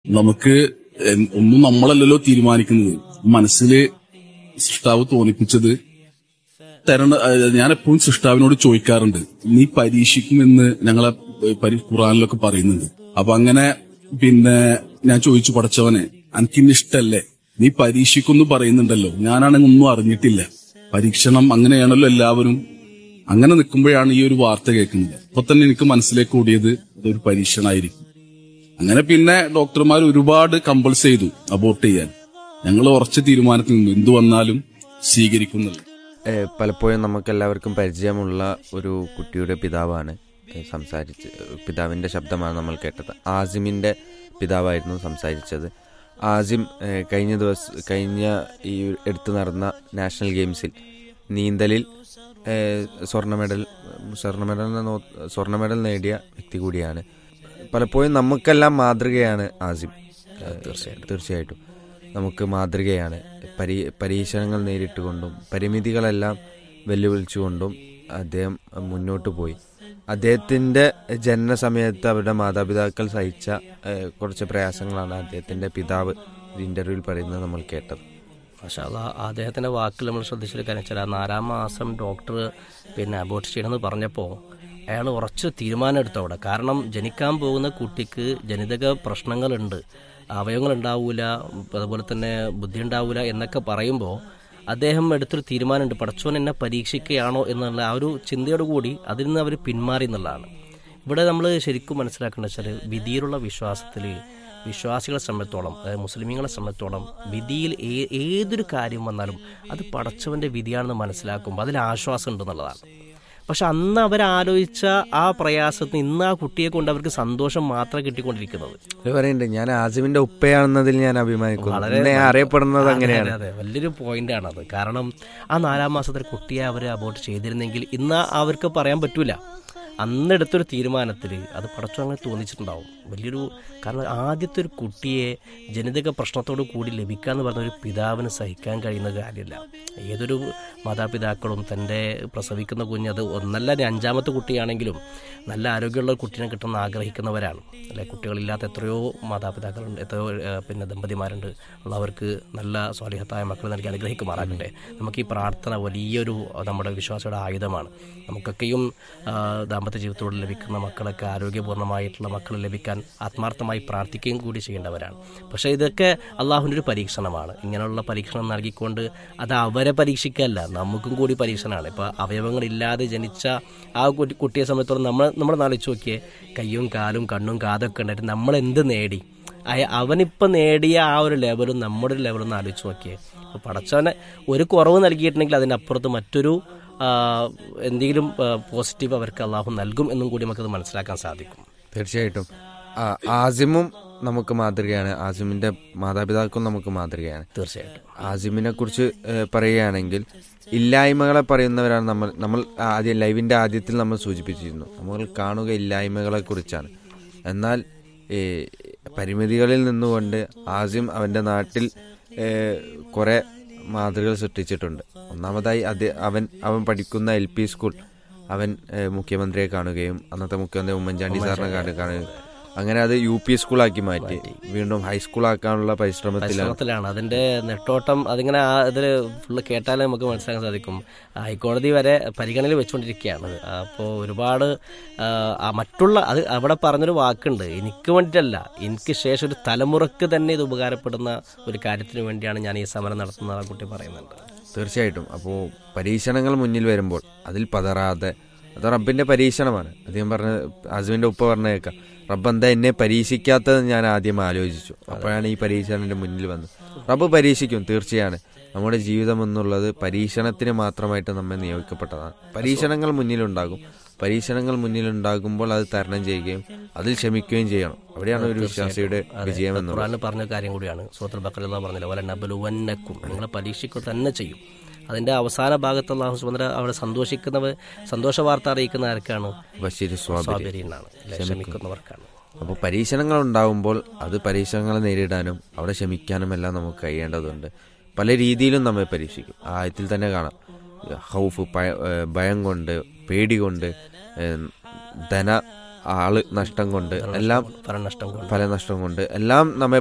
നമുക്ക് എൻ- ഒന്നും നമ്മളല്ലല്ലോ തീരുമാനിക്കുന്നത് മനസ്സിൽ സൃഷ്ടാവ് തോന്നിപ്പിച്ചത് തരണ ഏഹ് ഞാൻ എപ്പോഴും സൃഷ്ടാവിനോട് ചോദിക്കാറുണ്ട് നീ പരീക്ഷിക്കുമെന്ന് ഞങ്ങളെ ഏഹ് പരി ഖുറാനിലൊക്കെ പറയുന്നുണ്ട് അപ്പൊ അങ്ങനെ പിന്നെ ഞാൻ ചോദിച്ചു പഠിച്ചവനെ എനിക്കിന്ന് ഇഷ്ടല്ലേ നീ പരീക്ഷിക്കുന്നു പറയുന്നുണ്ടല്ലോ ഞാനാണെങ്കിൽ ഒന്നും അറിഞ്ഞിട്ടില്ല പരീക്ഷണം അങ്ങനെയാണല്ലോ എല്ലാവരും അങ്ങനെ നിൽക്കുമ്പോഴാണ് ഈ ഒരു വാർത്ത കേൾക്കുന്നത് അപ്പൊ തന്നെ എനിക്ക് മനസ്സിലേക്ക് ഓടിയത് അതൊരു പരീക്ഷണമായിരിക്കും അങ്ങനെ പിന്നെ ഡോക്ടർമാർ ഒരുപാട് കമ്പൾസ് ചെയ്തു അബോർട്ട് ചെയ്യാൻ ഞങ്ങൾ ഉറച്ച തീരുമാനത്തിൽ നിന്നു എന്തു വന്നാലും സ്വീകരിക്കുന്നില്ല ഏഹ് പലപ്പോഴും നമുക്ക് എല്ലാവർക്കും പരിചയമുള്ള ഒരു കുട്ടിയുടെ പിതാവാണ് ഏഹ് സംസാരിച്ച് പിതാവിന്റെ ശബ്ദമാണ് നമ്മൾ കേട്ടത് ആസിമിന്റെ പിതാവായിരുന്നു സംസാരിച്ചത് ആസിം ഏഹ് കഴിഞ്ഞ ദിവസം കഴിഞ്ഞ ഈ എടുത്തു നടന്ന നാഷണൽ ഗെയിംസിൽ നീന്തലിൽ ഏഹ് സ്വർണ്ണ മെഡൽ സ്വർണ്ണ മെഡൽ നോ- സ്വർണ്ണ മെഡൽ നേടിയ വ്യക്തി കൂടിയാണ് പലപ്പോഴും നമുക്കെല്ലാം മാതൃകയാണ് ആസിം തീർച്ചയായിട്ടും തീർച്ചയായിട്ടും നമുക്ക് മാതൃകയാണ് പരീ പരീക്ഷണങ്ങൾ നേരിട്ടുകൊണ്ടും പരിമിതികളെല്ലാം വെല്ലുവിളിച്ചുകൊണ്ടും അദ്ദേഹം മുന്നോട്ട് പോയി അദ്ദേഹത്തിന്റെ ജനന സമയത്ത് അവരുടെ മാതാപിതാക്കൾ സഹിച്ച ഏഹ്, കുറച്ച് പ്രയാസങ്ങളാണ് അദ്ദേഹത്തിന്റെ പിതാവ് ഒരു ഇന്റർവ്യൂവിൽ പറയുന്നത് നമ്മൾ കേട്ടത് പക്ഷേ അത് അദ്ദേഹത്തിൻ്റെ വാക്കിൽ നമ്മൾ ശ്രദ്ധിച്ചൊരു കാര്യം വെച്ചാൽ ആ നാലാം മാസം ഡോക്ടർ പിന്നെ അബോർട്ട് ചെയ്യണമെന്ന് പറഞ്ഞപ്പോൾ അയാൾ ഉറച്ചു തീരുമാനം എടുത്തു അവിടെ കാരണം ജനിക്കാൻ പോകുന്ന കുട്ടിക്ക് ജനിതക പ്രശ്നങ്ങളുണ്ട് അവയവങ്ങൾ ഉണ്ടാവൂല അതുപോലെ തന്നെ ബുദ്ധി ഉണ്ടാവൂല എന്നൊക്കെ പറയുമ്പോൾ അദ്ദേഹം എടുത്തൊരു തീരുമാനമുണ്ട് പടച്ചോൻ എന്നെ പരീക്ഷിക്കുകയാണോ എന്നുള്ള ആ ഒരു ചിന്തയോട് കൂടി അതിൽ നിന്ന് അവർ പിന്മാറി എന്നുള്ളതാണ് ഇവിടെ നമ്മൾ ശരിക്കും മനസ്സിലാക്കേണ്ടത് വെച്ചാൽ വിധിയിലുള്ള വിശ്വാസത്തിൽ വിശ്വാസികളെ സംബന്ധിച്ചോളം അതായത് മുസ്ലിമീങ്ങളെ സംബന്ധിച്ചോളം വിധിയിൽ ഏ- ഏതൊരു കാര്യം വന്നാലും അത് പടച്ചവന്റെ വിധിയാണെന്ന് മനസ്സിലാക്കുമ്പോൾ അതിൽ ആശ്വാസം ഉണ്ടെന്നുള്ളതാണ് പക്ഷെ അന്ന് അവരാലോചിച്ച ആ പ്രയാസത്തിന് ഇന്ന് ആ കുട്ടിയെ കൊണ്ട് അവർക്ക് സന്തോഷം മാത്രം കിട്ടിക്കൊണ്ടിരിക്കുന്നത് ഇത് പറയുന്നുണ്ട് ഞാൻ ആസിമിന്റെ ഉപ്പയാണെന്നതിൽ ഞാൻ അഭിമാനിക്കുന്നു എന്നെ അറിയപ്പെടുന്നത് അതെ, അങ്ങനെയാണ് അതെ, അതെ വലിയൊരു പോയിന്റ് ആണത് കാരണം ആ നാലാം മാസത്തിൽ കുട്ടിയെ അവർ അബോർട്ട് ചെയ്തിരുന്നെങ്കിൽ ഇന്ന് അവർക്ക് പറയാൻ പറ്റൂല അന്ന് എടുത്തൊരു തീരുമാനത്തിൽ അത് പടച്ചു അങ്ങനെ തോന്നിച്ചിട്ടുണ്ടാവും വലിയൊരു കാരണം ആദ്യത്തെ ഒരു കുട്ടിയെ ജനിതക പ്രശ്നത്തോടു കൂടി ലഭിക്കുക എന്ന് പറഞ്ഞ ഒരു പിതാവിന് സഹിക്കാൻ കഴിയുന്ന കാര്യമില്ല ഏതൊരു മാതാപിതാക്കളും തൻ്റെ പ്രസവിക്കുന്ന കുഞ്ഞ് അത് ഒന്നല്ല ഇനി അഞ്ചാമത്തെ കുട്ടിയാണെങ്കിലും നല്ല ആരോഗ്യമുള്ള ഒരു കുട്ടീനെ കിട്ടുന്ന ആഗ്രഹിക്കുന്നവരാണ് അല്ലെ കുട്ടികളില്ലാത്ത എത്രയോ മാതാപിതാക്കളുണ്ട് എത്രയോ ഏഹ്, പിന്നെ ദമ്പതിമാരുണ്ട് ഉള്ളവർക്ക് നല്ല സ്വാലിഹത്തായ മക്കളെ നൽകി അനുഗ്രഹിക്കുമാറാകട്ടെ നമുക്ക് ഈ പ്രാർത്ഥന വലിയൊരു അഹ്, നമ്മുടെ വിശ്വാസയുടെ ആയുധമാണ് നമുക്കൊക്കെയും ആ, ദാമ്പത്യ ജീവിതത്തോട് ലഭിക്കുന്ന മക്കളൊക്കെ ആരോഗ്യപൂർണ്ണമായിട്ടുള്ള മക്കൾ ലഭിക്കാൻ ആത്മാർത്ഥമായി പ്രാർത്ഥിക്കുകയും കൂടി ചെയ്യേണ്ടവരാണ് പക്ഷേ ഇതൊക്കെ അള്ളാഹുവിൻ്റെ ഒരു പരീക്ഷണമാണ് ഇങ്ങനെയുള്ള പരീക്ഷണം നൽകിക്കൊണ്ട് അത് അവരെ പരീക്ഷിക്കല്ല നമുക്കും കൂടി പരീക്ഷണമാണ് ഇപ്പോൾ അവയവങ്ങളില്ലാതെ ജനിച്ച ആ കുട്ടി- കുട്ടിയെ സംബന്ധിച്ചോളം നമ്മൾ നമ്മൾ നാളിച്ച് നോക്കിയേ കയ്യും കാലും കണ്ണും കാതൊക്കെ ഉണ്ടായിട്ട് നമ്മൾ എന്ത് നേടി അയ- അവനിപ്പം നേടിയ ആ ഒരു ലെവലും നമ്മുടെ ഒരു ലെവലും ഒന്ന് ആലോചിച്ച് നോക്കിയേ അപ്പോൾ പടച്ചവനെ ഒരു കുറവ് നൽകിയിട്ടുണ്ടെങ്കിൽ അതിൻ്റെ അപ്പുറത്ത് മറ്റൊരു ആ, എന്തെങ്കിലും പോസിറ്റീവ് അവർക്ക് അള്ളാഹു നൽകും എന്നും കൂടി നമുക്കത് മനസ്സിലാക്കാൻ സാധിക്കും തീർച്ചയായിട്ടും ആ, ആസിമും നമുക്ക് മാതൃകയാണ് ആസിമിന്റെ മാതാപിതാക്കളും നമുക്ക് മാതൃകയാണ് തീർച്ചയായിട്ടും ആസിമിനെ കുറിച്ച് ഏഹ്, പറയുകയാണെങ്കിൽ ഇല്ലായ്മകളെ പറയുന്നവരാണ് നമ്മൾ നമ്മൾ ആദ്യം ലൈവിന്റെ ആദ്യത്തിൽ നമ്മൾ സൂചിപ്പിച്ചിരുന്നു നമ്മൾ കാണുക ഇല്ലായ്മകളെ കുറിച്ചാണ് എന്നാൽ ഏഹ്, പരിമിതികളിൽ നിന്നുകൊണ്ട് ആസിം അവന്റെ നാട്ടിൽ ഏഹ്, കുറെ മാതൃകകൾ സൃഷ്ടിച്ചിട്ടുണ്ട് ഒന്നാമതായി അത് അവൻ അവൻ പഠിക്കുന്ന എൽ പി സ്കൂൾ അവൻ ഏഹ്, മുഖ്യമന്ത്രിയെ കാണുകയും അന്നത്തെ മുഖ്യമന്ത്രി ഉമ്മൻചാണ്ടി സാറിനെ കാണു- കാണുകയും അങ്ങനെ അത് യു പി സ്കൂളാക്കി മാറ്റി വീണ്ടും ഹൈസ്കൂളാക്കാനുള്ള പരിശ്രമത്തിലാണ് പരിശ്രമത്തിലാണ് അതിന്റെ നെട്ടോട്ടം അതിങ്ങനെ ആ ഇതിൽ ഫുള്ള് കേട്ടാലേ നമുക്ക് മനസ്സിലാക്കാൻ സാധിക്കും ഹൈക്കോടതി വരെ പരിഗണനയിൽ വെച്ചുകൊണ്ടിരിക്കുകയാണ് അപ്പോൾ ഒരുപാട് ആ, ആ മറ്റുള്ള അത് അവിടെ പറഞ്ഞൊരു വാക്കുണ്ട് എനിക്ക് വേണ്ടിയിട്ടല്ല എനിക്ക് ശേഷം ഒരു തലമുറക്ക് തന്നെ ഇത് ഉപകാരപ്പെടുന്ന ഒരു കാര്യത്തിന് വേണ്ടിയാണ് ഞാൻ ഈ സമരം നടത്തുന്ന ആ കുട്ടി പറയുന്നുണ്ട് തീർച്ചയായിട്ടും അപ്പോൾ പരീക്ഷണങ്ങൾ മുന്നിൽ വരുമ്പോൾ അതിൽ പതറാതെ അത് റബ്ബിന്റെ പരീക്ഷണമാണ് അദ്ദേഹം പറഞ്ഞ ഹസ്ബൻഡിന്റെ ഉപ്പ പറഞ്ഞേക്കാം റബ്ബ് എന്താ എന്നെ പരീക്ഷിക്കാത്തത് ഞാൻ ആദ്യം ആലോചിച്ചു അപ്പോഴാണ് ഈ പരീക്ഷണം എൻ്റെ മുന്നിൽ വന്നത് റബ്ബ് പരീക്ഷിക്കും തീർച്ചയാണ് നമ്മുടെ ജീവിതം എന്നുള്ളത് പരീക്ഷണത്തിന് മാത്രമായിട്ട് നമ്മെ നിയോഗിക്കപ്പെട്ടതാണ് പരീക്ഷണങ്ങൾ മുന്നിലുണ്ടാകും പരീക്ഷണങ്ങൾ മുന്നിലുണ്ടാകുമ്പോൾ അത് തരണം ചെയ്യുകയും അതിൽ ക്ഷമിക്കുകയും ചെയ്യണം അവിടെയാണ് ഒരു വിശ്വാസിയുടെ വിജയം എന്നുള്ളത് ഖുറാനിൽ പറഞ്ഞ കാര്യം കൂടിയാണ് സൂത്ര ബക്കർ എന്ന് പറഞ്ഞില്ല പോലെ നബലുവന്നക്കും നിങ്ങളെ പരീക്ഷിക്കുക തന്നെ ചെയ്യും അതിന്റെ അവസാന ഭാഗത്ത് അള്ളാഹു സുബന്ധ അവിടെ സന്തോഷിക്കുന്നവർ സന്തോഷ വാർത്ത അറിയിക്കുന്ന ആർക്കാണ് ബഷീർ സ്വാബി സ്വാബരീനാണ് ക്ഷമിക്കുന്നവർക്കാണ് അപ്പോൾ പരീക്ഷണങ്ങൾ ഉണ്ടാവുമ്പോൾ അത് പരീക്ഷണങ്ങൾ നേരിടാനും അവിടെ ക്ഷമിക്കാനും എല്ലാം നമുക്ക് കഴിയേണ്ടതുണ്ട് പല രീതിയിലും നമ്മെ പരീക്ഷിക്കും ആ ആയത്തിൽ തന്നെ കാണാം ഹൗഫ് പയ- ഏഹ് ഭയം കൊണ്ട് പേടി കൊണ്ട് ഏഹ് ധന ആള് നഷ്ടം കൊണ്ട് എല്ലാം ഫലനഷ്ടം കൊണ്ട് ഫലനഷ്ടം കൊണ്ട് എല്ലാം നമ്മെ